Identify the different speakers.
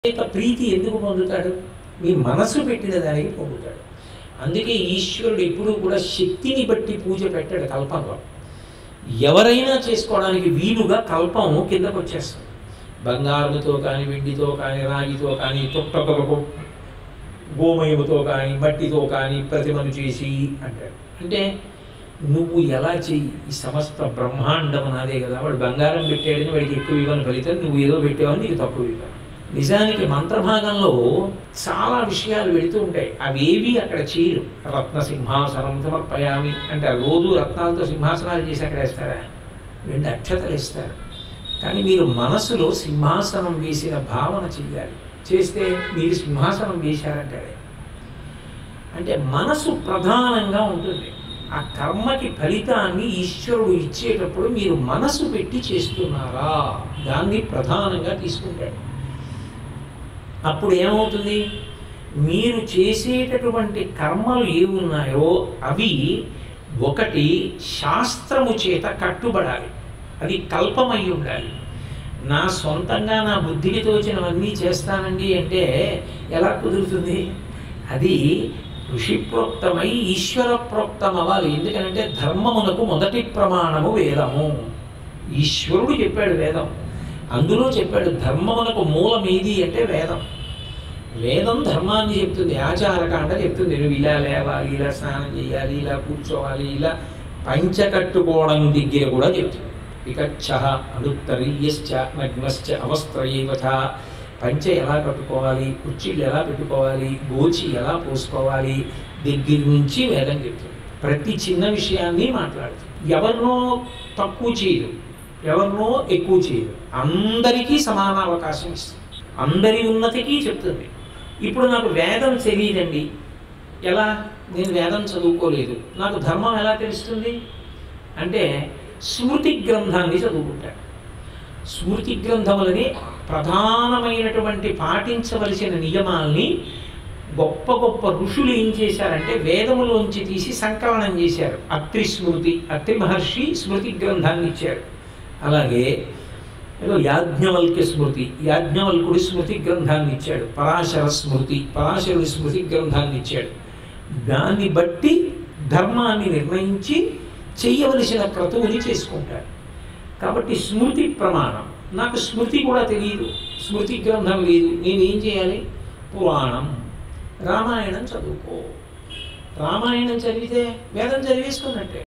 Speaker 1: యొక్క ప్రీతి ఎందుకు పొందుతాడు మీ మనసు పెట్టిన దానికి పొందుతాడు అందుకే ఈశ్వరుడు ఎప్పుడూ కూడా శక్తిని బట్టి పూజ పెట్టాడు కల్పంలో ఎవరైనా చేసుకోవడానికి వీలుగా కల్పం కిందకు వచ్చేస్తుంది బంగారుతో కానీ వెండితో కానీ రాగితో కానీ తుట్టకలకు గోమయముతో కానీ మట్టితో కానీ ప్రతిమను చేసి అంటాడు అంటే నువ్వు ఎలా చెయ్యి ఈ సమస్త బ్రహ్మాండం నాదే కదా వాడు బంగారం పెట్టాడని వాడికి ఎక్కువ ఇవ్వని ఫలితం నువ్వు ఏదో పెట్టావని నీకు తక్కువ ఇవ్వాలి నిజానికి మంత్రభాగంలో చాలా విషయాలు వెళుతూ ఉంటాయి అవేవి అక్కడ చేయరు రత్న సింహాసనం సమర్పయామి అంటే ఆ రోజు రత్నాలతో సింహాసనాలు చేసి అక్కడ వేస్తారా రెండు అక్షతలు ఇస్తారు కానీ మీరు మనసులో సింహాసనం వేసిన భావన చెయ్యాలి చేస్తే మీరు సింహాసనం వేశారంటాడే అంటే మనసు ప్రధానంగా ఉంటుంది ఆ కర్మకి ఫలితాన్ని ఈశ్వరుడు ఇచ్చేటప్పుడు మీరు మనసు పెట్టి చేస్తున్నారా దాన్ని ప్రధానంగా తీసుకుంటాడు అప్పుడు ఏమవుతుంది మీరు చేసేటటువంటి కర్మలు ఏవి ఉన్నాయో అవి ఒకటి శాస్త్రము చేత కట్టుబడాలి అది కల్పమై ఉండాలి నా సొంతంగా నా బుద్ధికి తోచినవన్నీ చేస్తానండి అంటే ఎలా కుదురుతుంది అది ఋషిప్రోక్తమై ఈశ్వర ప్రోక్తం అవ్వాలి ఎందుకంటే ధర్మమునకు మొదటి ప్రమాణము వేదము ఈశ్వరుడు చెప్పాడు వేదం అందులో చెప్పాడు ధర్మమునకు మూలం ఏది అంటే వేదం వేదం ధర్మాన్ని చెప్తుంది ఆచారకాండ చెప్తుంది నువ్వు ఇలా లేవాలి ఇలా స్నానం చేయాలి ఇలా కూర్చోవాలి ఇలా పంచ కట్టుకోవడం దగ్గర కూడా చెప్తుంది వికచ్చ అనుత్తరీయశ్చ నగ్నశ్చ అవస్త్రయేవచ పంచ ఎలా కట్టుకోవాలి కుర్చీలు ఎలా పెట్టుకోవాలి గోచి ఎలా పోసుకోవాలి దగ్గర నుంచి వేదం చెప్తుంది ప్రతి చిన్న విషయాన్ని మాట్లాడుతుంది ఎవరినో తక్కువ చేయదు ఎవరినో ఎక్కువ చేయదు అందరికీ సమాన అవకాశం ఇస్తుంది అందరి ఉన్నతికి చెప్తుంది ఇప్పుడు నాకు వేదం తెలియదండి ఎలా నేను వేదం చదువుకోలేదు నాకు ధర్మం ఎలా తెలుస్తుంది అంటే స్మృతి గ్రంథాన్ని చదువుకుంటాడు స్మృతి గ్రంథములని ప్రధానమైనటువంటి పాటించవలసిన నియమాల్ని గొప్ప గొప్ప ఋషులు ఏం చేశారంటే వేదములోంచి తీసి సంకలనం చేశారు అత్రి స్మృతి అత్రి మహర్షి స్మృతి గ్రంథాన్ని ఇచ్చారు అలాగే ఏదో యాజ్ఞవల్క్య స్మృతి యాజ్ఞవల్కుడి స్మృతి గ్రంథాన్ని ఇచ్చాడు పరాశర స్మృతి పరాశరుడి స్మృతి గ్రంథాన్ని ఇచ్చాడు దాన్ని బట్టి ధర్మాన్ని నిర్ణయించి చెయ్యవలసిన క్రతువుని చేసుకుంటాడు కాబట్టి స్మృతి ప్రమాణం నాకు స్మృతి కూడా తెలియదు స్మృతి గ్రంథం లేదు నేనేం చేయాలి పురాణం రామాయణం చదువుకో రామాయణం చదివితే వేదం చదివేసుకున్నట్టే